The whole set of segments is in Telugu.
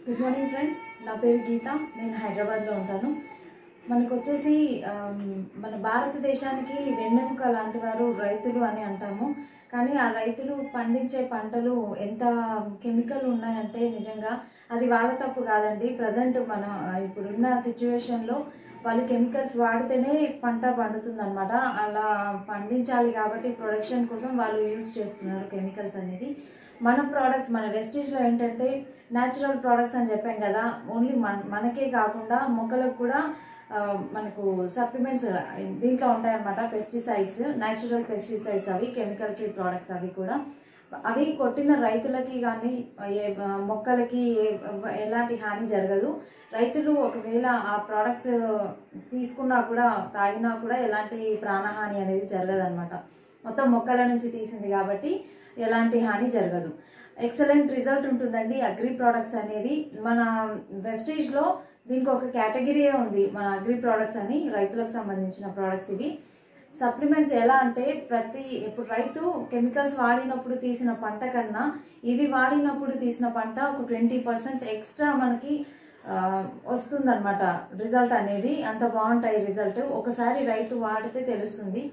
గుడ్ మార్నింగ్ ఫ్రెండ్స్ నా పేరు గీత నేను హైదరాబాద్లో ఉంటాను మనకు వచ్చేసి ఆమ్, మన భారతదేశానికి వెన్నెముక లాంటి వారు రైతులు అని అంటాము కానీ ఆ రైతులు పండించే పంటలు ఎంత కెమికల్ ఉన్నాయంటే నిజంగా అది వాళ్ళ తప్పు కాదండి ప్రజెంట్ మన ఆ, ఇప్పుడున్న సిచ్యువేషన్లో వాళ్ళు కెమికల్స్ వాడితేనే పంట పండుతుంది అనమాట అలా పండించాలి కాబట్టి ప్రొడక్షన్ కోసం వాళ్ళు యూజ్ చేస్తున్నారు కెమికల్స్ అనేది మన ప్రోడక్ట్స్ మన వెస్టేజ్లో ఏంటంటే న్యాచురల్ ప్రోడక్ట్స్ అని చెప్పాం కదా ఓన్లీ మన మనకే కాకుండా మొక్కలకు కూడా ఆ, మనకు సప్లిమెంట్స్ దీంట్లో ఉంటాయన్నమాట పెస్టిసైడ్స్ న్యాచురల్ పెస్టిసైడ్స్ అవి కెమికల్ ఫ్రీ ప్రోడక్ట్స్ అవి కూడా అవి కొట్టిన రైతులకి కానీ ఏ మొక్కలకి ఏ- ఎలాంటి హాని జరగదు రైతులు ఒకవేళ ఆ ప్రోడక్ట్స్ తీసుకున్నా కూడా తాగినా కూడా ఎలాంటి ప్రాణహాని అనేది జరగదు అనమాట మొత్తం మొక్కల నుంచి తీసింది కాబట్టి ఎలాంటి హాని జరగదు ఎక్సలెంట్ రిజల్ట్ ఉంటుందండి అగ్రి ప్రోడక్ట్స్ అనేది మన వెస్టేజ్లో దీనికి ఒక కేటగిరీయే ఉంది మన అగ్రి ప్రోడక్ట్స్ అని రైతులకు సంబంధించిన ప్రోడక్ట్స్ ఇవి సప్లిమెంట్స్ ఎలా అంటే ప్రతి ఇప్పుడు రైతు కెమికల్స్ వాడినప్పుడు తీసిన పంట కన్నా ఇవి వాడినప్పుడు తీసిన పంట ఒక ట్వంటీ పర్సెంట్ ఎక్స్ట్రా మనకి ఆ, వస్తుందన్నమాట రిజల్ట్ అనేది అంత బాగుంటాయి రిజల్ట్ ఒకసారి రైతు వాడితే తెలుస్తుంది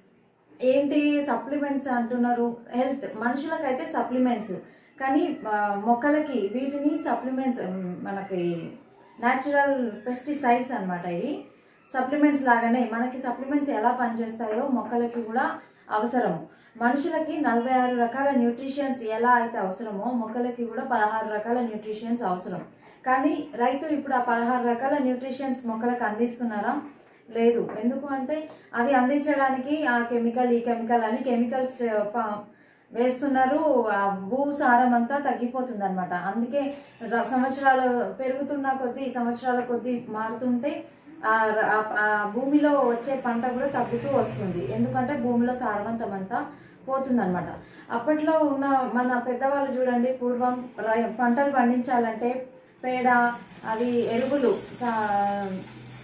ఏంటి సప్లిమెంట్స్ అంటున్నారు హెల్త్ మనుషులకైతే సప్లిమెంట్స్ కానీ ఆ, మొక్కలకి వీటిని సప్లిమెంట్స్ మనకి న్యాచురల్ పెస్టిసైడ్స్ అన్నమాట ఇవి సప్లిమెంట్స్ లాగానే మనకి సప్లిమెంట్స్ ఎలా పనిచేస్తాయో మొక్కలకి కూడా అవసరం మనుషులకి నలభై ఆరు రకాల న్యూట్రిషన్స్ ఎలా అయితే అవసరమో మొక్కలకి కూడా పదహారు రకాల న్యూట్రిషన్స్ అవసరం కానీ రైతు ఇప్పుడు ఆ పదహారు రకాల న్యూట్రిషన్స్ మొక్కలకు అందిస్తున్నారా లేదు ఎందుకు అంటే అవి అందించడానికి ఆ కెమికల్ ఈ కెమికల్ అని కెమికల్స్ వేస్తున్నారు ఆ భూసారం అంతా తగ్గిపోతుంది అనమాట అందుకే ర- సంవత్సరాలు పెరుగుతున్న కొద్దీ సంవత్సరాల కొద్దీ మారుతుంటే ఆ ర- ఆ- ఆ భూమిలో వచ్చే పంట కూడా తగ్గుతూ వస్తుంది ఎందుకంటే భూమిలో సారవంతం అంతా పోతుందన్నమాట అప్పట్లో ఉన్న మన పెద్దవాళ్ళు చూడండి పూర్వం రై- పంటలు పండించాలంటే పేడ అవి ఎరువులు సా-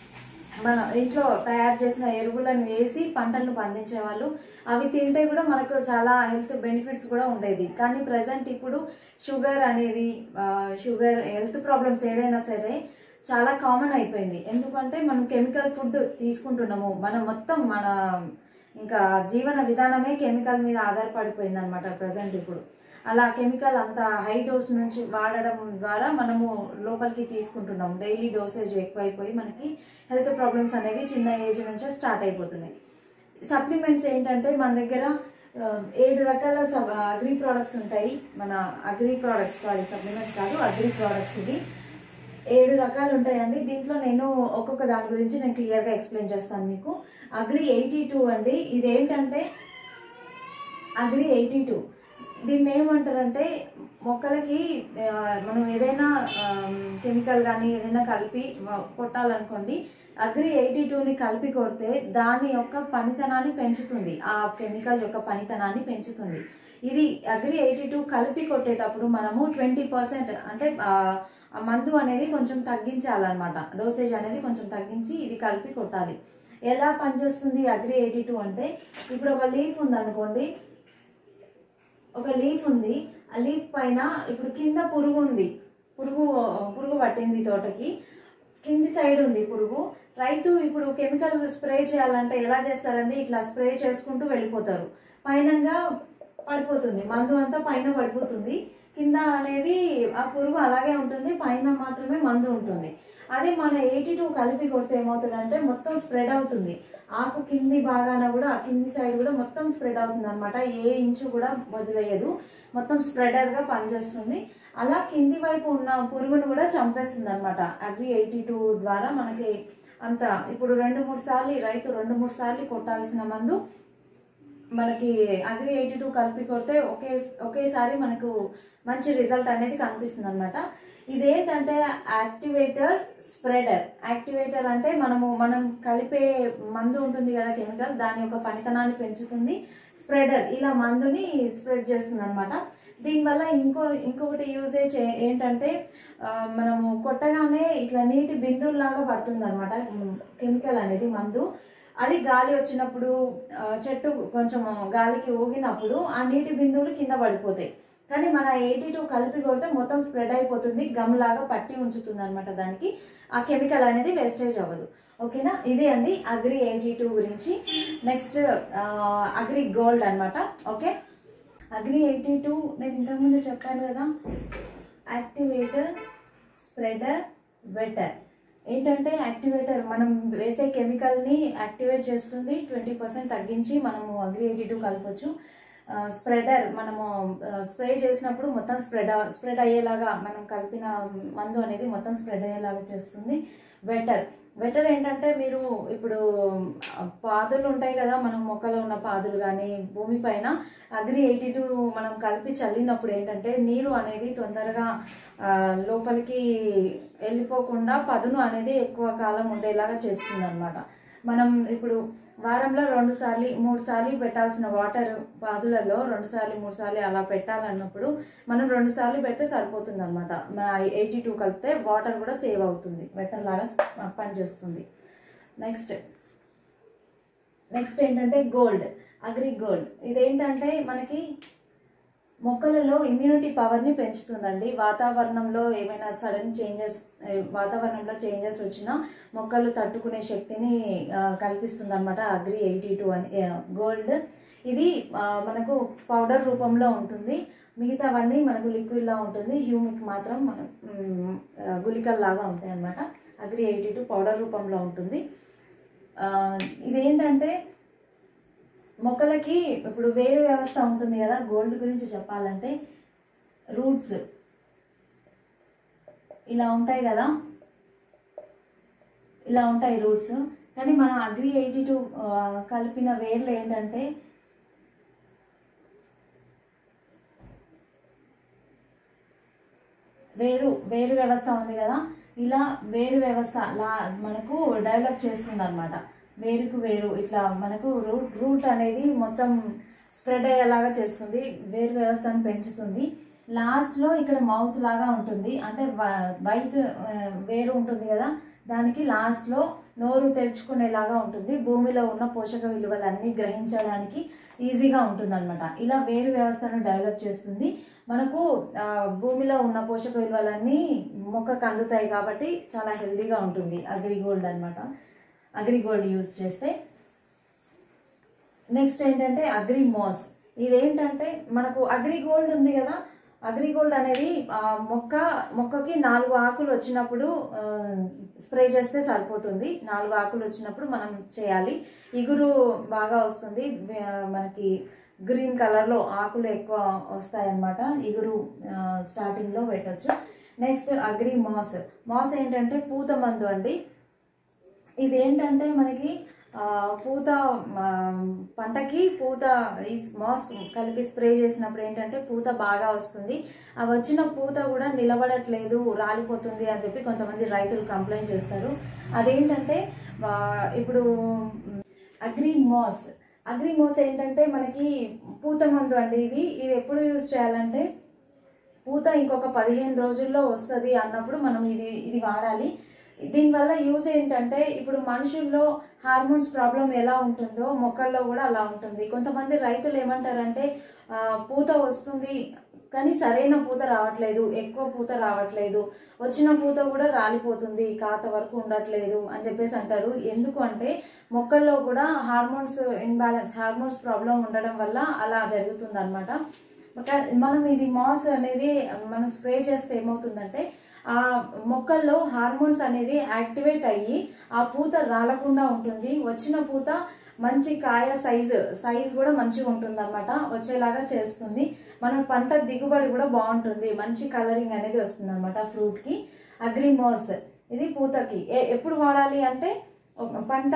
మన ఇంట్లో తయారు చేసిన ఎరువులను వేసి పంటలను పండించేవాళ్ళు అవి తింటే కూడా మనకు చాలా హెల్త్ బెనిఫిట్స్ కూడా ఉండేది కానీ ప్రజెంట్ ఇప్పుడు షుగర్ అనేది ఆ, షుగర్ హెల్త్ ప్రాబ్లమ్స్ ఏదైనా సరే చాలా కామన్ అయిపోయింది ఎందుకంటే మనం కెమికల్ ఫుడ్ తీసుకుంటున్నాము మనం మొత్తం మన ఇంకా జీవన విధానమే కెమికల్ మీద ఆధారపడిపోయింది అనమాట ప్రజెంట్ ఇప్పుడు అలా కెమికల్ అంత హై డోస్ నుంచి వాడడం ద్వారా మనము లోపలికి తీసుకుంటున్నాం డైలీ డోసేజ్ ఎక్కువైపోయి మనకి హెల్త్ ప్రాబ్లమ్స్ అనేవి చిన్న ఏజ్ నుంచే స్టార్ట్ అయిపోతున్నాయి సప్లిమెంట్స్ ఏంటంటే మన దగ్గర ఆ, ఏడు రకాల అగ్రి ప్రోడక్ట్స్ ఉంటాయి మన అగ్రి ప్రోడక్ట్స్ సారీ సప్లిమెంట్స్ కాదు అగ్రి ప్రోడక్ట్స్ ఇవి ఏడు రకాలు ఉంటాయండి దీంట్లో నేను ఒక్కొక్క దాని గురించి నేను క్లియర్గా ఎక్స్ప్లెయిన్ చేస్తాను మీకు అగ్రి ఎయిటీ టూ అండి ఇదేంటంటే అగ్రి ఎయిటీ టూ దీన్ని ఏమంటారంటే మొక్కలకి ఆ, మనం ఏదైనా కెమికల్ కానీ ఏదైనా కలిపి మ- కొట్టాలనుకోండి అగ్రి ఎయిటీ టూని కలిపి కొడితే దాని యొక్క పనితనాన్ని పెంచుతుంది ఆ కెమికల్ యొక్క పనితనాన్ని పెంచుతుంది ఇది అగ్రి ఎయిటీ టూ కలిపి కొట్టేటప్పుడు మనము ట్వంటీ పర్సెంట్ అంటే ఆ, ఆ మందు అనేది కొంచెం తగ్గించాలన్నమాట డోసేజ్ అనేది కొంచెం తగ్గించి ఇది కలిపి కొట్టాలి ఎలా పనిచేస్తుంది అగ్రి ఎయిటీ టూ అంటే ఇప్పుడు ఒక లీఫ్ ఉందనుకోండి ఒక లీఫ్ ఉంది ఆ లీఫ్ పైన ఇప్పుడు కింద పురుగు ఉంది పురుగు పురుగు పట్టింది తోటకి కింది సైడ్ ఉంది పురుగు రైతు ఇప్పుడు కెమికల్ స్ప్రే చేయాలంటే ఎలా చేస్తారండి ఇట్లా స్ప్రే చేసుకుంటూ వెళ్ళిపోతారు పైనంగా పడిపోతుంది మందు అంతా పైన పడిపోతుంది కింద అనేది ఆ పురుగు అలాగే ఉంటుంది పైన మాత్రమే మందు ఉంటుంది అదే మన ఎయిటీ టూ కలిపి కొడితే ఏమవుతుందంటే మొత్తం స్ప్రెడ్ అవుతుంది ఆకు కింది భాగాన కూడా కింది సైడ్ కూడా మొత్తం స్ప్రెడ్ అవుతుంది అనమాట ఏ ఇంచు కూడా వదిలేయదు మొత్తం స్ప్రెడర్ గా పనిచేస్తుంది అలా కింది వైపు ఉన్న పురుగును కూడా చంపేస్తుంది అనమాట అగ్రి ఎయిటీ టూ ద్వారా మనకి అంత ఇప్పుడు రెండు మూడు సార్లు ఈ రైతు రెండు మూడు సార్లు కొట్టాల్సిన మందు మనకి అగ్రి ఎయిటీ టూ కలిపి కొడితే ఒకే ఒకేసారి మనకు మంచి రిజల్ట్ అనేది కనిపిస్తుంది అనమాట ఇదేంటంటే యాక్టివేటర్ స్ప్రెడర్ యాక్టివేటర్ అంటే మనము మనం కలిపే మందు ఉంటుంది కదా కెమికల్ దాని యొక్క పనితనాన్ని పెంచుతుంది స్ప్రెడర్ ఇలా మందుని స్ప్రెడ్ చేస్తుంది అనమాట దీనివల్ల ఇంకో ఇంకొకటి యూసేజ్ ఏంటంటే ఆ, మనము కొట్టగానే ఇట్లా నీటి బిందువులాగా పడుతుంది అనమాట కెమికల్ అనేది మందు అది గాలి వచ్చినప్పుడు ఆ, చెట్టు కొంచెం గాలికి ఊగినప్పుడు ఆ నీటి బిందువులు కింద పడిపోతాయి కానీ మన ఎయిటీ టూ కలిపి కొడితే మొత్తం స్ప్రెడ్ అయిపోతుంది గమ్ లాగా పట్టి ఉంచుతుంది అనమాట దానికి ఆ కెమికల్ అనేది వేస్టేజ్ అవ్వదు ఓకేనా ఇది అండి అగ్రి ఎయిటీ టూ గురించి నెక్స్ట్ అగ్రి గోల్డ్ అన్నమాట ఓకే అగ్రి ఎయిటీ టూ నేను ఇంతకుముందు చెప్పాను కదా యాక్టివేటర్ స్ప్రెడర్ వెటర్ ఏంటంటే యాక్టివేటర్ మనం వేసే కెమికల్ని యాక్టివేట్ చేస్తుంది ట్వంటీ పర్సెంట్ తగ్గించి మనము అగ్రి ఎయిటీ టూ కలపచ్చు స్ప్రెడర్ మనము స్ప్రే చేసినప్పుడు మొత్తం స్ప్రెడ్ స్ప్రెడ్ అయ్యేలాగా మనం కలిపిన మందు అనేది మొత్తం స్ప్రెడ్ అయ్యేలాగా చేస్తుంది వెటర్ వెటర్ ఏంటంటే మీరు ఇప్పుడు ఆ, పాదులు ఉంటాయి కదా మనం మొక్కలో ఉన్న పాదులు కానీ భూమి పైన అగ్రి ఎయిటీ టూ మనం కలిపి చల్లినప్పుడు ఏంటంటే నీరు అనేది తొందరగా ఆ, లోపలికి వెళ్ళిపోకుండా పదును అనేది ఎక్కువ కాలం ఉండేలాగా చేస్తుంది అనమాట మనం ఇప్పుడు వారంలో రెండు సార్లు మూడు సార్లు పెట్టాల్సిన వాటర్ పాదులలో రెండు సార్లు మూడు సార్లు అలా పెట్టాలన్నప్పుడు మనం రెండు సార్లు పెడితే సరిపోతుంది అనమాట మన ఎయిటీ టూ కలిపితే వాటర్ కూడా సేవ్ అవుతుంది బెటర్ లాగా పనిచేస్తుంది నెక్స్ట్ నెక్స్ట్ ఏంటంటే గోల్డ్ అగ్రి గోల్డ్ ఇదేంటంటే మనకి మొక్కలలో ఇమ్యూనిటీ పవర్ని పెంచుతుందండి వాతావరణంలో ఏమైనా సడన్ చేంజెస్ వాతావరణంలో చేంజెస్ వచ్చినా మొక్కలు తట్టుకునే శక్తిని కల్పిస్తుంది అనమాట అగ్రి ఎయిటీ టూ అని గోల్డ్ ఇది ఆ, మనకు పౌడర్ రూపంలో ఉంటుంది మిగతావన్నీ మనకు లిక్విడ్లా ఉంటుంది హ్యూమిక్ మాత్రం మ్, ఆ, గుళికల్ లాగా ఉంటాయి అనమాట అగ్రి ఎయిటీ టూ పౌడర్ రూపంలో ఉంటుంది ఆ, ఇదేంటంటే మొక్కలకి ఇప్పుడు వేరు వ్యవస్థ ఉంటుంది కదా గోల్డ్ గురించి చెప్పాలంటే రూట్స్ ఇలా ఉంటాయి కదా ఇలా ఉంటాయి రూట్స్ కానీ మనం అగ్రి ఎయిటీ టూ కలిపిన వేర్లు ఏంటంటే వేరు వేరు వ్యవస్థ ఉంది కదా ఇలా వేరు వ్యవస్థ లా మనకు డెవలప్ చేస్తుంది అనమాట వేరుకు వేరు ఇట్లా మనకు రూట్ రూట్ అనేది మొత్తం స్ప్రెడ్ అయ్యేలాగా చేస్తుంది వేరు వ్యవస్థను పెంచుతుంది లాస్ట్లో ఇక్కడ మౌత్ లాగా ఉంటుంది అంటే వైట్ వేరు ఉంటుంది కదా దానికి లాస్ట్లో నోరు తెరుచుకునేలాగా ఉంటుంది భూమిలో ఉన్న పోషక విలువలన్నీ గ్రహించడానికి ఈజీగా ఉంటుంది అనమాట ఇలా వేరు వ్యవస్థను డెవలప్ చేస్తుంది మనకు ఆ, భూమిలో ఉన్న పోషక విలువలన్నీ మొక్కకు అందుతాయి కాబట్టి చాలా హెల్తీగా ఉంటుంది అగ్రిగోల్డ్ అన్నమాట అగ్రిగోల్డ్ యూజ్ చేస్తే నెక్స్ట్ ఏంటంటే అగ్రి మాస్ ఇదేంటంటే మనకు అగ్రిగోల్డ్ ఉంది కదా అగ్రిగోల్డ్ అనేది ఆ, మొక్క మొక్కకి నాలుగు ఆకులు వచ్చినప్పుడు ఆ, స్ప్రే చేస్తే సరిపోతుంది నాలుగు ఆకులు వచ్చినప్పుడు మనం చేయాలి ఇగురు బాగా వస్తుంది ఆ, మనకి గ్రీన్ కలర్ లో ఆకులు ఎక్కువ వస్తాయి అన్నమాట ఇగురు స్టార్టింగ్ లో పెట్టొచ్చు నెక్స్ట్ అగ్రి మాస్ మాస్ ఏంటంటే పూత మందు అండి ఇది ఏంటంటే మనకి ఆ, పూత ఆ, పంటకి పూత ఈ మాస్ కలిపి స్ప్రే చేసినప్పుడు ఏంటంటే పూత బాగా వస్తుంది ఆ వచ్చిన పూత కూడా నిలబడట్లేదు రాలిపోతుంది అని చెప్పి కొంతమంది రైతులు కంప్లైంట్ చేస్తారు అదేంటంటే ఆ, ఇప్పుడు అగ్రి మాస్ అగ్రి మోస్ ఏంటంటే మనకి పూత మందు అండి ఇది ఇది ఎప్పుడు యూజ్ చేయాలంటే పూత ఇంకొక పదిహేను రోజుల్లో వస్తుంది అన్నప్పుడు మనం ఇది ఇది వాడాలి దీనివల్ల యూజ్ ఏంటంటే ఇప్పుడు మనుషుల్లో హార్మోన్స్ ప్రాబ్లం ఎలా ఉంటుందో మొక్కల్లో కూడా అలా ఉంటుంది కొంతమంది రైతులు ఏమంటారంటే ఆ, పూత వస్తుంది కానీ సరైన పూత రావట్లేదు ఎక్కువ పూత రావట్లేదు వచ్చిన పూత కూడా రాలిపోతుంది కాత వరకు ఉండట్లేదు అని చెప్పేసి అంటారు ఎందుకు అంటే మొక్కల్లో కూడా హార్మోన్స్ ఇన్బ్యాలెన్స్ హార్మోన్స్ ప్రాబ్లం ఉండడం వల్ల అలా జరుగుతుంది అనమాట మనం ఇది మాస్ అనేది మనం స్ప్రే చేస్తే ఏమవుతుందంటే ఆ మొక్కల్లో హార్మోన్స్ అనేది యాక్టివేట్ అయ్యి ఆ పూత రాలకుండా ఉంటుంది వచ్చిన పూత మంచి కాయ సైజు సైజ్ కూడా మంచిగా ఉంటుంది అనమాట వచ్చేలాగా చేస్తుంది మన పంట దిగుబడి కూడా బాగుంటుంది మంచి కలరింగ్ అనేది వస్తుంది అనమాట ఫ్రూట్కి అగ్రిమోస్ ఇది పూతకి ఏ- ఎప్పుడు వాడాలి అంటే ఒక పంట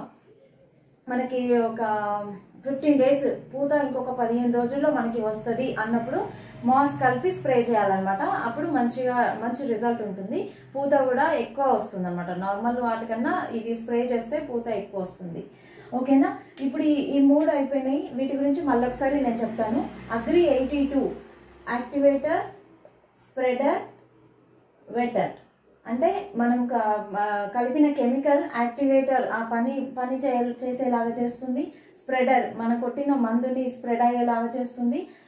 మనకి ఒక ఫిఫ్టీన్ డేస్ పూత ఇంకొక పదిహేను రోజుల్లో మనకి వస్తుంది అన్నప్పుడు మాస్ కలిపి స్ప్రే చేయాలన్నమాట అప్పుడు మంచిగా మంచి రిజల్ట్ ఉంటుంది పూత కూడా ఎక్కువ వస్తుంది అనమాట నార్మల్ వాటికన్నా ఇది స్ప్రే చేస్తే పూత ఎక్కువ వస్తుంది ఓకేనా ఇప్పుడు ఈ ఈ మూడు అయిపోయినాయి వీటి గురించి మళ్ళీ ఒకసారి నేను చెప్తాను agri eighty two activator spreader wetter అంటే మనం క- ఆ, కలిపిన కెమికల్ యాక్టివేటర్ ఆ పని పని చేయ చేసేలాగా చేస్తుంది స్ప్రెడర్ మన కొట్టిన మందుని స్ప్రెడ్ అయ్యేలాగా చేస్తుంది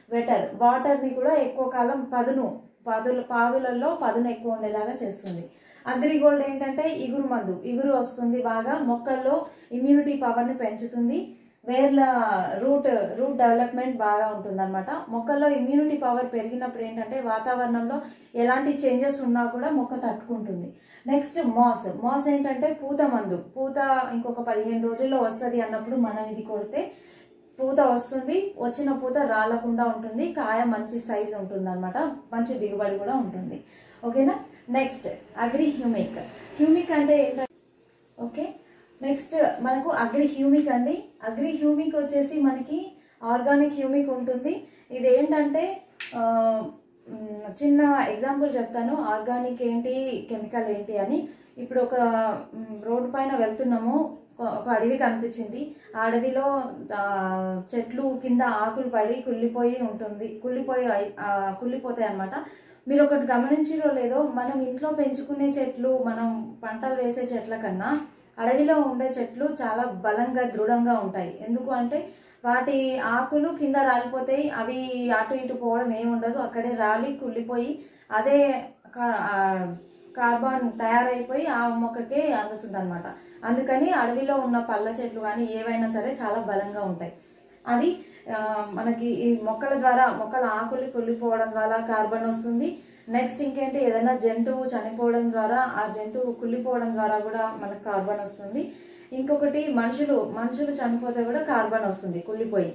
వెటర్ వాటర్ని కూడా ఎక్కువ కాలం పదును పాదుల పాదులలో పదును ఎక్కువ ఉండేలాగా చేస్తుంది అగ్రిగోల్డ్ ఏంటంటే ఇగురు మందు ఇగురు వస్తుంది బాగా మొక్కల్లో ఇమ్యూనిటీ పవర్ని పెంచుతుంది వేర్ల రూట్ రూట్ డెవలప్మెంట్ బాగా ఉంటుంది అనమాట మొక్కల్లో ఇమ్యూనిటీ పవర్ పెరిగినప్పుడు ఏంటంటే వాతావరణంలో ఎలాంటి చేంజెస్ ఉన్నా కూడా మొక్క తట్టుకుంటుంది నెక్స్ట్ మాస్ మాస్ ఏంటంటే పూత మందు పూత ఇంకొక పదిహేను రోజుల్లో వస్తుంది అన్నప్పుడు మనం ఇది కొడితే పూత వస్తుంది వచ్చిన పూత రాలకుండా ఉంటుంది కాయ మంచి సైజ్ ఉంటుంది అనమాట మంచి దిగుబడి కూడా ఉంటుంది ఓకేనా నెక్స్ట్ అగ్రి హ్యూమిక్ హ్యూమిక్ అంటే ఏంటంటే ఓకే నెక్స్ట్ మనకు అగ్రి హ్యూమిక్ అండి అగ్రి హ్యూమిక్ వచ్చేసి మనకి ఆర్గానిక్ హ్యూమిక్ ఉంటుంది ఇది ఏంటంటే ఆ, మ్, చిన్న ఎగ్జాంపుల్ చెప్తాను ఆర్గానిక్ ఏంటి కెమికల్ ఏంటి అని ఇప్పుడు ఒక మ్, రోడ్డు పైన వెళ్తున్నాము ఒక- ఒక అడవి కనిపించింది ఆ అడవిలో ఆ, చెట్లు కింద ఆకులు పడి కుళ్ళిపోయి ఉంటుంది కుళ్ళిపోయి అయి- ఆ, కుళ్ళిపోతాయి అన్నమాట మీరు ఒకటి గమనించిరో లేదో మనం ఇంట్లో పెంచుకునే చెట్లు మనం పంటలు వేసే చెట్ల కన్నా అడవిలో ఉండే చెట్లు చాలా బలంగా దృఢంగా ఉంటాయి ఎందుకు అంటే వాటి ఆకులు కింద రాలిపోతాయి అవి అటు ఇటు పోవడం ఏమి ఉండదు అక్కడే రాలి కుళ్ళిపోయి అదే కా- ఆ కార్బన్ తయారైపోయి ఆ మొక్కకే అందుతుంది అనమాట అందుకని అడవిలో ఉన్న పళ్ళ చెట్లు కానీ ఏవైనా సరే చాలా బలంగా ఉంటాయి అది ఆ, మనకి ఈ మొక్కల ద్వారా మొక్కల ఆకులు కుళ్ళిపోవడం ద్వారా కార్బన్ వస్తుంది నెక్స్ట్ ఇంకేంటి ఏదైనా జంతువు చనిపోవడం ద్వారా ఆ జంతువు కుళ్ళిపోవడం ద్వారా కూడా మనకు కార్బన్ వస్తుంది ఇంకొకటి మనుషులు మనుషులు చనిపోతే కూడా కార్బన్ వస్తుంది కుళ్ళిపోయి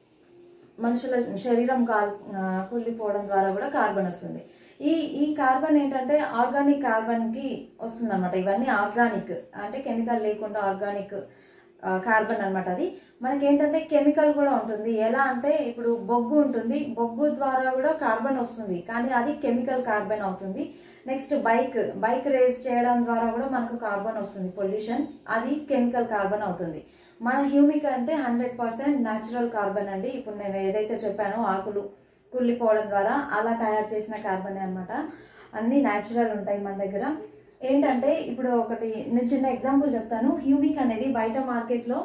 మనుషుల శరీరం కాల్ ఆ, కుళ్ళిపోవడం ద్వారా కూడా కార్బన్ వస్తుంది ఈ ఈ కార్బన్ ఏంటంటే ఆర్గానిక్ కార్బన్ కి వస్తుంది అనమాట ఇవన్నీ ఆర్గానిక్ అంటే కెమికల్ లేకుండా ఆర్గానిక్ కార్బన్ అన్నమాట అది మనకి ఏంటంటే కెమికల్ కూడా ఉంటుంది ఎలా అంటే ఇప్పుడు బొగ్గు ఉంటుంది బొగ్గు ద్వారా కూడా కార్బన్ వస్తుంది కానీ అది కెమికల్ కార్బన్ అవుతుంది నెక్స్ట్ బైక్ బైక్ రేస్ చేయడం ద్వారా కూడా మనకు కార్బన్ వస్తుంది పొల్యూషన్ అది కెమికల్ కార్బన్ అవుతుంది మన హ్యూమిక్ అంటే హండ్రెడ్ పర్సెంట్ న్యాచురల్ కార్బన్ అండి ఇప్పుడు నేను ఏదైతే చెప్పానో ఆకులు కుళ్ళిపోవడం ద్వారా అలా తయారు చేసిన కార్బన్ అన్నమాట అన్ని న్యాచురల్ ఉంటాయి మన దగ్గర ఏంటంటే ఇప్పుడు ఒకటి నేను చిన్న ఎగ్జాంపుల్ చెప్తాను హ్యూమిక్ అనేది బయట మార్కెట్లో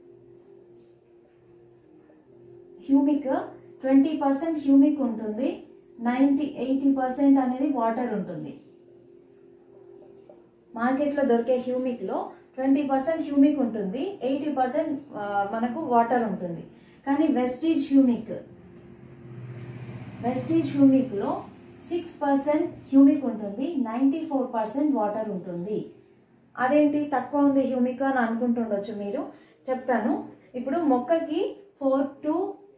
హ్యూమిక్ ట్వంటీ పర్సెంట్ హ్యూమిక్ ఉంటుంది నైంటీ ఎయిటీ పర్సెంట్ అనేది వాటర్ ఉంటుంది మార్కెట్లో దొరికే హ్యూమిక్లో ట్వంటీ పర్సెంట్ హ్యూమిక్ ఉంటుంది ఎయిటీ పర్సెంట్ మనకు వాటర్ ఉంటుంది కానీ వెస్టీజ్ హ్యూమిక్ వెస్టీజ్ హ్యూమిక్లో సిక్స్ పర్సెంట్ హ్యూమిక్ ఉంటుంది నైంటీ ఫోర్ పర్సెంట్ వాటర్ ఉంటుంది అదేంటి తక్కువ ఉంది హ్యూమిక్ అని అనుకుంటుండొచ్చు మీరు చెప్తాను ఇప్పుడు మొక్కకి four to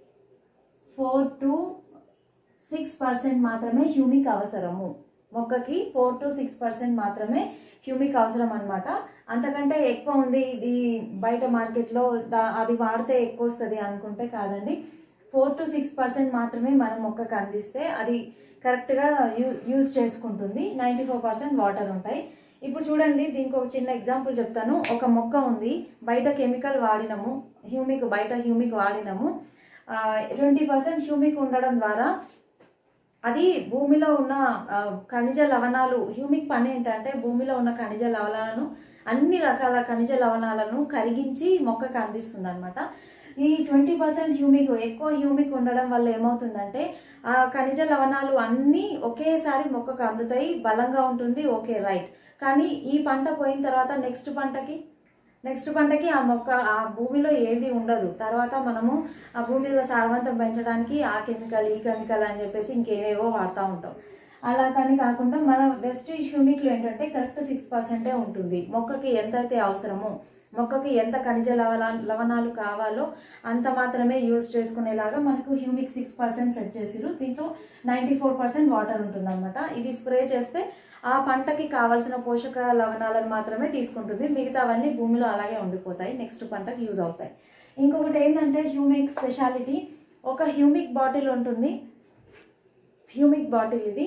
four to six percent మాత్రమే హ్యూమిక్ అవసరము మొక్కకి ఫోర్ టు సిక్స్ పర్సెంట్ మాత్రమే హ్యూమిక్ అవసరం అనమాట అంతకంటే ఎక్కువ ఉంది ఇది బయట మార్కెట్లో దా- అది వాడితే ఎక్కువ వస్తుంది అనుకుంటే కాదండి ఫోర్ టు సిక్స్ పర్సెంట్ మాత్రమే మన మొక్కకు అందిస్తే అది కరెక్ట్గా యూ యూజ్ చేసుకుంటుంది నైంటీ ఫోర్ పర్సెంట్ వాటర్ ఉంటాయి ఇప్పుడు చూడండి దీనికి ఒక చిన్న ఎగ్జాంపుల్ చెప్తాను ఒక మొక్క ఉంది బయట కెమికల్ వాడినము హ్యూమిక్ బయట హ్యూమిక్ వాడినము ట్వంటీ పర్సెంట్ హ్యూమిక్ ఉండడం ద్వారా అది భూమిలో ఉన్న ఆ, ఖనిజ లవణాలు హ్యూమిక్ పని ఏంటంటే భూమిలో ఉన్న ఖనిజ లవణాలను అన్ని రకాల ఖనిజ లవణాలను కరిగించి మొక్కకు అందిస్తుంది అనమాట ఈ ట్వంటీ పర్సెంట్ హ్యూమిక్ ఎక్కువ హ్యూమిక్ ఉండడం వల్ల ఏమవుతుందంటే ఆ ఖనిజ లవణాలు అన్నీ ఒకేసారి మొక్కకు అందుతాయి బలంగా ఉంటుంది ఓకే రైట్ కానీ ఈ పంట పోయిన తర్వాత నెక్స్ట్ పంటకి నెక్స్ట్ పంటకి ఆ మొక్క ఆ భూమిలో ఏది ఉండదు తర్వాత మనము ఆ భూమిలో సారవంతం పెంచడానికి ఆ కెమికల్ ఈ కెమికల్ అని చెప్పేసి ఇంకేవేవో వాడుతూ ఉంటాం అలా కానీ కాకుండా మన వెస్ట్ హ్యూమిక్లో ఏంటంటే కరెక్ట్ సిక్స్ పర్సెంటే ఉంటుంది మొక్కకి ఎంతైతే అవసరమో మొక్కకి ఎంత ఖనిజ లవణ లవణాలు కావాలో అంత మాత్రమే యూజ్ చేసుకునేలాగా మనకు హ్యూమిక్ సిక్స్ పర్సెంట్ సెట్ చేసిరు దీంట్లో నైంటీ ఫోర్ పర్సెంట్ వాటర్ ఉంటుందన్నమాట ఇది స్ప్రే చేస్తే ఆ పంటకి కావాల్సిన పోషక లవణాలను మాత్రమే తీసుకుంటుంది మిగతావన్నీ భూమిలో అలాగే ఉండిపోతాయి నెక్స్ట్ పంటకి యూజ్ అవుతాయి ఇంకొకటి ఏంటంటే హ్యూమిక్ స్పెషాలిటీ ఒక హ్యూమిక్ బాటిల్ ఉంటుంది హ్యూమిక్ బాటిల్ ఇది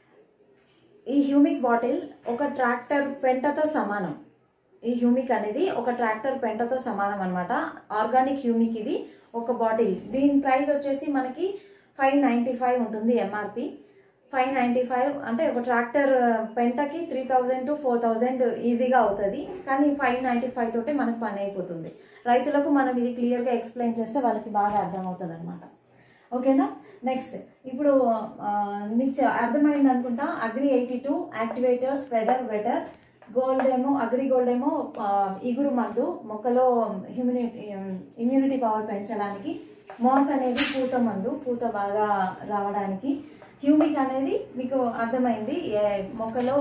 ఈ హ్యూమిక్ బాటిల్ ఒక ట్రాక్టర్ పెంటతో సమానం ఈ హ్యూమిక్ అనేది ఒక ట్రాక్టర్ పెంటతో సమానం అనమాట ఆర్గానిక్ హ్యూమిక్ ఇది ఒక బాటిల్ దీని ప్రైస్ వచ్చేసి మనకి ఫైవ్ నైంటీ ఫైవ్ ఉంటుంది ఎంఆర్పి ఫైవ్ నైంటీ ఫైవ్ అంటే ఒక ట్రాక్టర్ పెంటకి three thousand to four thousand ఈజీగా అవుతుంది కానీ ఫైవ్ నైంటీ ఫైవ్ తోటే మనకు పని అయిపోతుంది రైతులకు మనం ఇది క్లియర్గా ఎక్స్ప్లెయిన్ చేస్తే వాళ్ళకి బాగా అర్థమవుతుంది అనమాట ఓకేనా నెక్స్ట్ ఇప్పుడు ఆ, మీకు చ- అర్థమైంది అనుకుంటా agri eighty two activator spreader wetter gold ఏమో అగ్రి గోల్డ్ ఏమో ఆ, ఇగురు మందు మొక్కలో ఇమ్యూనిటీ ఇమ్యూనిటీ పవర్ పెంచడానికి మాస్ అనేది పూత మందు పూత బాగా రావడానికి హ్యూమిక్ అనేది మీకు అర్థమైంది ఏ- మొక్కలో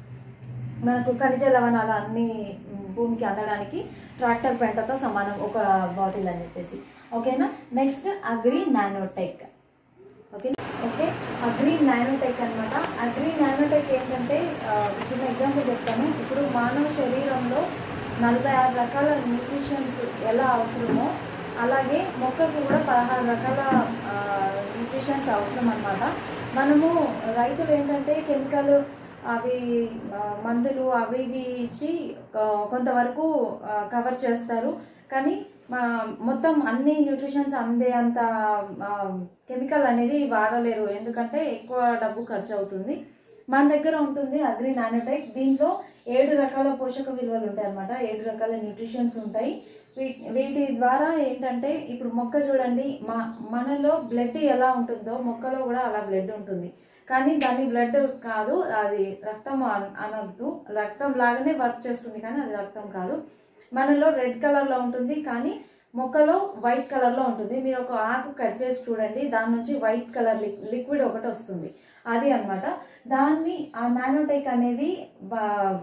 మనకు ఖనిజ లవణాలు అన్ని భూమికి అందడానికి ట్రాక్టర్ పెంటతో సమానం ఒక బాటిల్ అని చెప్పేసి ఓకేనా next agri nanotech okay okay agri nanotech అనమాట అగ్రి నానోటెక్ ఏంటంటే ఆ, చిన్న ఎగ్జాంపుల్ చెప్తాను ఇప్పుడు మానవ శరీరంలో నలభై ఆరు రకాల న్యూట్రిషన్స్ ఎలా అవసరమో అలాగే మొక్కకు కూడా పదహారు రకాల న్యూట్రిషన్స్ అవసరం అనమాట మనము రైతులు ఏంటంటే కెమికల్ అవి ఆ, మందులు అవి ఇవి ఇచ్చి కొ- కొంతవరకు కవర్ చేస్తారు కానీ మా మొత్తం అన్ని న్యూట్రిషన్స్ అందే అంత కెమికల్ అనేది వాడలేరు ఎందుకంటే ఎక్కువ డబ్బు ఖర్చు అవుతుంది మన దగ్గర ఉంటుంది అగ్రి నానోటెక్ దీంట్లో ఏడు రకాల పోషక విలువలు ఉంటాయి అన్నమాట ఏడు రకాల న్యూట్రిషన్స్ ఉంటాయి వీ- వీటి ద్వారా ఏంటంటే ఇప్పుడు మొక్క చూడండి మా మనలో బ్లడ్ ఎలా ఉంటుందో మొక్కలో కూడా అలా బ్లడ్ ఉంటుంది కానీ దాని బ్లడ్ కాదు అది రక్తం అన- అనద్దు రక్తం లాగానే వర్క్ చేస్తుంది కానీ అది రక్తం కాదు మనలో రెడ్ కలర్లో ఉంటుంది కానీ మొక్కలో వైట్ కలర్లో ఉంటుంది మీరు ఒక ఆకు కట్ చేసి చూడండి దాని నుంచి వైట్ కలర్ లిక్విడ్ ఒకటి వస్తుంది అది అన్నమాట దాన్ని ఆ నానోటెక్ అనేది బా-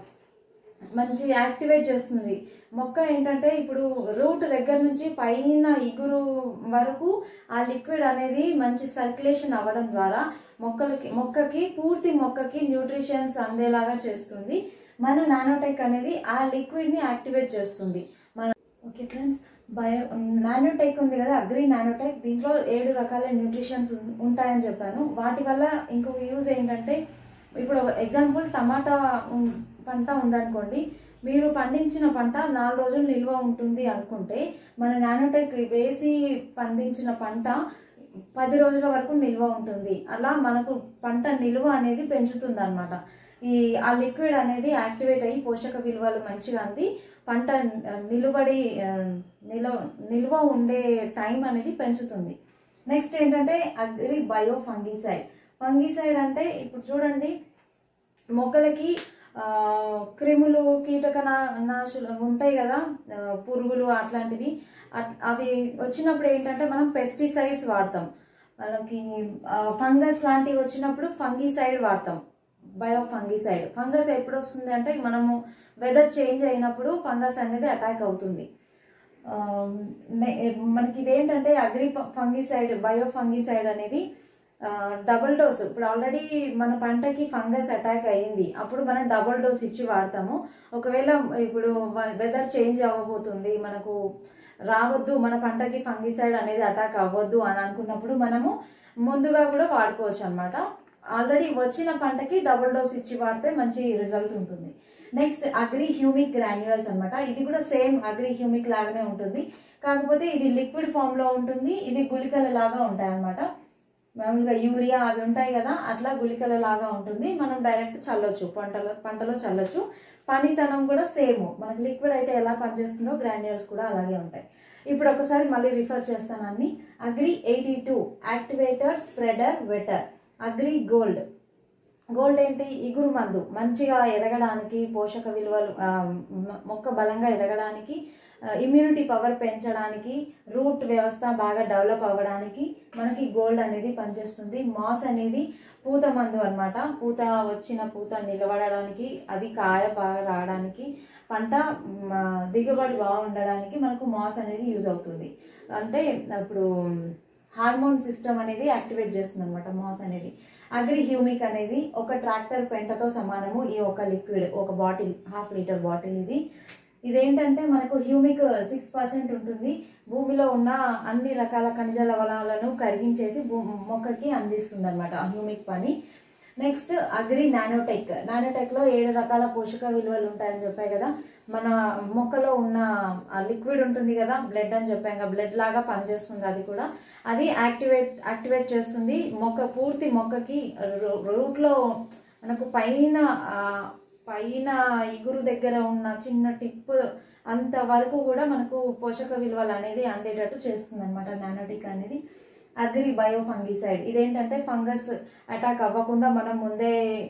మంచి యాక్టివేట్ చేస్తుంది మొక్క ఏంటంటే ఇప్పుడు రూట్ దగ్గర నుంచి పైన ఇగురు వరకు ఆ లిక్విడ్ అనేది మంచి సర్క్యులేషన్ అవ్వడం ద్వారా మొక్కలకి మొక్కకి పూర్తి మొక్కకి న్యూట్రిషన్స్ అందేలాగా చేస్తుంది మన నానోటెక్ అనేది ఆ లిక్విడ్ ని యాక్టివేట్ చేస్తుంది మన ఓకే ఫ్రెండ్స్ బయో నానోటెక్ ఉంది కదా అగ్రి నానోటెక్ దీంట్లో ఏడు రకాల న్యూట్రిషన్స్ ఉం- ఉంటాయని చెప్పాను వాటి వల్ల ఇంకొక యూజ్ ఏంటంటే ఇప్పుడు ఎగ్జాంపుల్ టమాటా ఉం- పంట ఉందనుకోండి మీరు పండించిన పంట నాలుగు రోజులు నిల్వ ఉంటుంది అనుకుంటే మన నానోటెక్ వేసి పండించిన పంట పది రోజుల వరకు నిల్వ ఉంటుంది అలా మనకు పంట నిల్వ అనేది పెంచుతుంది అనమాట ఈ ఆ లిక్విడ్ అనేది యాక్టివేట్ అయ్యి పోషక విలువలు మంచిగా అంది పంట ఆ, నిలుబడి ఆ, నిల్వ నిల్వ ఉండే టైం అనేది పెంచుతుంది నెక్స్ట్ ఏంటంటే అగ్రి బయో ఫంగిసైడ్ ఫంగిసైడ్ అంటే ఇప్పుడు చూడండి మొక్కలకి ఆ, క్రిములు కీటక నా- నాశులు ఉంటాయి కదా ఆ, పురుగులు అట్లాంటివి అట్- అవి వచ్చినప్పుడు ఏంటంటే మనం పెస్టిసైడ్స్ వాడతాం మనకి ఫంగస్ లాంటివి వచ్చినప్పుడు ఫంగిసైడ్ వాడతాం బయో ఫంగిసైడ్ ఫంగస్ ఎప్పుడు వస్తుంది అంటే మనము వెదర్ చేంజ్ అయినప్పుడు ఫంగస్ అనేది అటాక్ అవుతుంది ఆ, నె- మనకి ఇదేంటంటే అగ్రి ఫంగిసైడ్ బయో ఫంగిసైడ్ అనేది డబుల్ డోస్ ఇప్పుడు ఆల్రెడీ మన పంటకి ఫంగస్ అటాక్ అయ్యింది అప్పుడు మనం డబుల్ డోస్ ఇచ్చి వాడతాము ఒకవేళ ఇప్పుడు వెదర్ చేంజ్ అవ్వబోతుంది మనకు రావద్దు మన పంటకి ఫంగిసైడ్ అనేది అటాక్ అవ్వద్దు అని అనుకున్నప్పుడు మనము ముందుగా కూడా వాడుకోవచ్చు అనమాట ఆల్రెడీ వచ్చిన పంటకి డబుల్ డోస్ ఇచ్చి వాడితే మంచి రిజల్ట్ ఉంటుంది నెక్స్ట్ అగ్రి హ్యూమిక్ గ్రాన్యువల్స్ అన్నమాట ఇది కూడా సేమ్ అగ్రి హ్యూమిక్ లాగానే ఉంటుంది కాకపోతే ఇది లిక్విడ్ ఫామ్ లో ఉంటుంది ఇవి గుళికల లాగా ఉంటాయి అన్నమాట మామూలుగా యూరియా అవి ఉంటాయి కదా అట్లా గుళికల లాగా ఉంటుంది మనం డైరెక్ట్ చల్లొచ్చు పంటలో పంటలో చల్లొచ్చు పనితనం కూడా సేమ్ మనకి లిక్విడ్ అయితే ఎలా పనిచేస్తుందో గ్రాన్యుల్స్ కూడా అలాగే ఉంటాయి ఇప్పుడు ఒకసారి మళ్ళీ రిఫర్ చేస్తాను అన్ని agri eighty two activator spreader wetter agri gold gold ఏంటి ఇగురు మందు మంచిగా ఎదగడానికి పోషక విలువలు ఆ, మ- మొక్క బలంగా ఎదగడానికి ఇమ్యూనిటీ పవర్ పెంచడానికి రూట్ వ్యవస్థ బాగా డెవలప్ అవ్వడానికి మనకి గోల్డ్ అనేది పనిచేస్తుంది మాస్ అనేది పూత మందు అన్నమాట పూత వచ్చిన పూత నిలబడడానికి అది కాయ బాగా రావడానికి పంట మ, దిగుబడి బాగుండడానికి మనకు మాస్ అనేది యూజ్ అవుతుంది అంటే ఇప్పుడు హార్మోన్ సిస్టమ్ అనేది యాక్టివేట్ చేస్తుంది అనమాట మాస్ అనేది అగ్రి హ్యూమిక్ అనేది ఒక ట్రాక్టర్ పెంటతో సమానము ఈ ఒక లిక్విడ్ ఒక బాటిల్ హాఫ్ లీటర్ బాటిల్ ఇది ఇదేంటంటే మనకు హ్యూమిక్ సిక్స్ పర్సెంట్ ఉంటుంది భూమిలో ఉన్న అన్ని రకాల ఖనిజ లవణాలను కరిగించేసి భూ మొక్కకి అందిస్తుంది అనమాట హ్యూమిక్ పని నెక్స్ట్ అగ్రి నానోటెక్ నానోటెక్ లో ఏడు రకాల పోషక విలువలు ఉంటాయని చెప్పాయి కదా మన మొక్కలో ఉన్న లిక్విడ్ ఉంటుంది కదా బ్లడ్ అని చెప్పాం కదా బ్లడ్ లాగా పనిచేస్తుంది అది కూడా అది యాక్టివేట్ యాక్టివేట్ చేస్తుంది మొక్క పూర్తి మొక్కకి రూట్ లో మనకు పైన ఆ, పైన ఇగురు దగ్గర ఉన్న చిన్న టిప్ అంత వరకు కూడా మనకు పోషక విలువలు అనేది అందేటట్టు చేస్తుంది అనమాట నానోటిక్ అనేది అగ్రి బయో ఫంగిసైడ్ ఇదేంటంటే ఫంగస్ అటాక్ అవ్వకుండా మనం ముందే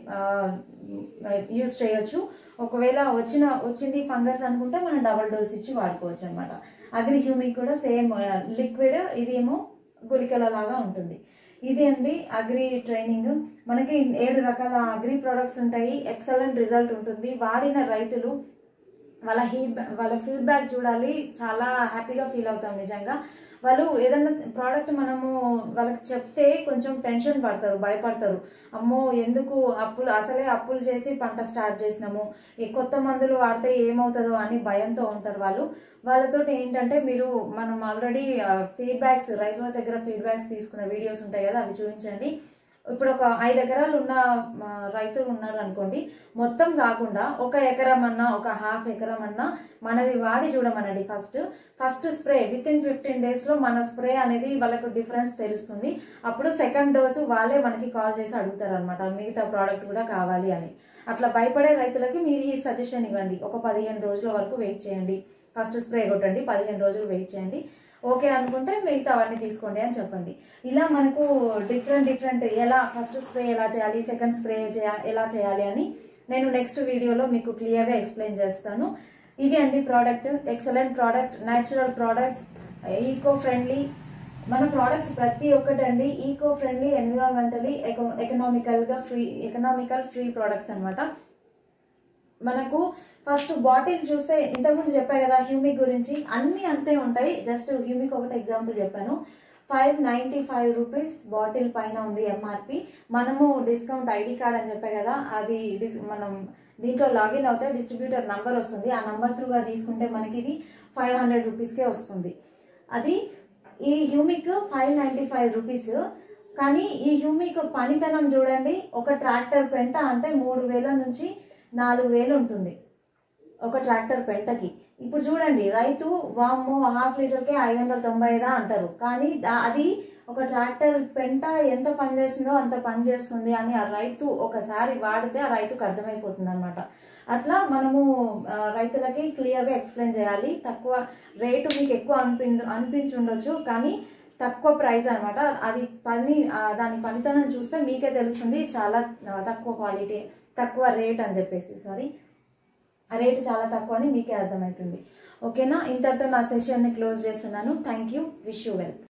యూజ్ చేయొచ్చు ఒకవేళ వచ్చిన వచ్చింది ఫంగస్ అనుకుంటే మనం డబల్ డోస్ ఇచ్చి వాడుకోవచ్చు అనమాట అగ్రి హ్యూమిక్ కూడా సేమ్ లిక్విడ్ ఇదేమో గుళికల లాగా ఉంటుంది ఇది అండి అగ్రి ట్రైనింగ్ మనకి ఏడు రకాల అగ్రి ప్రొడక్ట్స్ ఉంటాయి ఎక్సలెంట్ రిజల్ట్ ఉంటుంది వాడిన రైతులు వాళ్ళ హీడ్ వాళ్ళ ఫీడ్బ్యాక్ చూడాలి చాలా హ్యాపీగా ఫీల్ అవుతాం నిజంగా వాళ్ళు ఏదన్నా ప్రోడక్ట్ మనము వాళ్ళకి చెప్తే కొంచెం టెన్షన్ పడతారు భయపడతారు అమ్మో ఎందుకు అప్పులు అసలే అప్పులు చేసి పంట స్టార్ట్ చేసినాము ఈ కొత్త మందులు వాడితే ఏమవుతుందో అని భయంతో ఉంటారు వాళ్ళు వాళ్ళతో ఏంటంటే మీరు మనం ఆల్రెడీ ఫీడ్బ్యాక్స్ రైతుల దగ్గర ఫీడ్బ్యాక్స్ తీసుకున్న వీడియోస్ ఉంటాయి కదా అవి చూపించండి ఇప్పుడు ఒక ఐదు ఎకరాలు ఉన్న ఆ, రైతులు ఉన్నారు అనుకోండి మొత్తం కాకుండా ఒక ఎకరం అన్నా ఒక హాఫ్ ఎకరం అన్నా మనవి వాడి చూడమనండి first first spray within fifteen days లో మన స్ప్రే అనేది వాళ్ళకు డిఫరెన్స్ తెలుస్తుంది అప్పుడు సెకండ్ డోసు వాళ్ళే మనకి కాల్ చేసి అడుగుతారు అనమాట మిగతా ప్రోడక్ట్ కూడా కావాలి అని అట్లా భయపడే రైతులకి మీరు ఈ సజెషన్ ఇవ్వండి ఒక పదిహేను రోజుల వరకు వెయిట్ చేయండి ఫస్ట్ స్ప్రే కొట్టండి పదిహేను రోజులు వెయిట్ చేయండి ఓకే అనుకుంటే మిగతా అవన్నీ తీసుకోండి అని చెప్పండి ఇలా మనకు డిఫరెంట్ డిఫరెంట్ ఎలా ఫస్ట్ స్ప్రే ఎలా చేయాలి సెకండ్ స్ప్రే ఎలా చేయాలి అని నేను నెక్స్ట్ వీడియోలో మీకు క్లియర్గా ఎక్స్ప్లెయిన్ చేస్తాను ఇవి అండి product excellent product natural products eco friendly మన ప్రోడక్ట్స్ ప్రతి ఒక్కటి అండి ఈకో ఫ్రెండ్లీ ఎన్విరాన్మెంటలీ ఎకనామికల్ గా ఫ్రీ ఎకనామికల్ ఫ్రీ ప్రోడక్ట్స్ అన్నమాట మనకు ఫస్ట్ బాటిల్ చూస్తే ఇంతకుముందు చెప్పా కదా హ్యూమిక్ గురించి అన్ని అంతే ఉంటాయి జస్ట్ హ్యూమిక్ ఒకటి ఎగ్జాంపుల్ చెప్పాను five ninety five rupees bottle పైన ఉంది ఎంఆర్పి మనము డిస్కౌంట్ ఐడి కార్డ్ అని చెప్పా కదా అది డిస్ మనం దీంట్లో లాగిన్ అవుతే డిస్ట్రిబ్యూటర్ నంబర్ వస్తుంది ఆ నంబర్ త్రూగా తీసుకుంటే మనకి ఇది ఫైవ్ హండ్రెడ్ రూపీస్కే వస్తుంది అది ఈ humic five ninety five rupees కానీ ఈ హ్యూమిక్ పనితనం చూడండి ఒక ట్రాక్టర్ పెంట అంటే మూడు వేల నుంచి నాలుగు వేలు ఉంటుంది ఒక ట్రాక్టర్ పెంటకి ఇప్పుడు చూడండి రైతు వామ్మో హాఫ్ లీటర్కే ఐదు వందల తొంభై ఐదా అంటారు కానీ దా- అది ఒక ట్రాక్టర్ పెంట ఎంత పని చేస్తుందో అంత పని చేస్తుంది అని ఆ రైతు ఒకసారి వాడితే ఆ రైతుకు అర్థమైపోతుంది అనమాట అట్లా మనము ఆ, రైతులకి క్లియర్గా ఎక్స్ప్లెయిన్ చేయాలి తక్కువ రేటు మీకు ఎక్కువ అనిపి అనిపించి ఉండొచ్చు కానీ తక్కువ ప్రైస్ అనమాట అది పని ఆ, దాని పనితనం చూస్తే మీకే తెలుస్తుంది చాలా ఆ, తక్కువ క్వాలిటీ తక్కువ రేట్ అని చెప్పేసి సారీ ఆ రేటు చాలా తక్కువ అని మీకే అర్థమవుతుంది ఓకేనా ఇంతటితో నా సెషన్ని క్లోజ్ చేస్తున్నాను thank you wish you well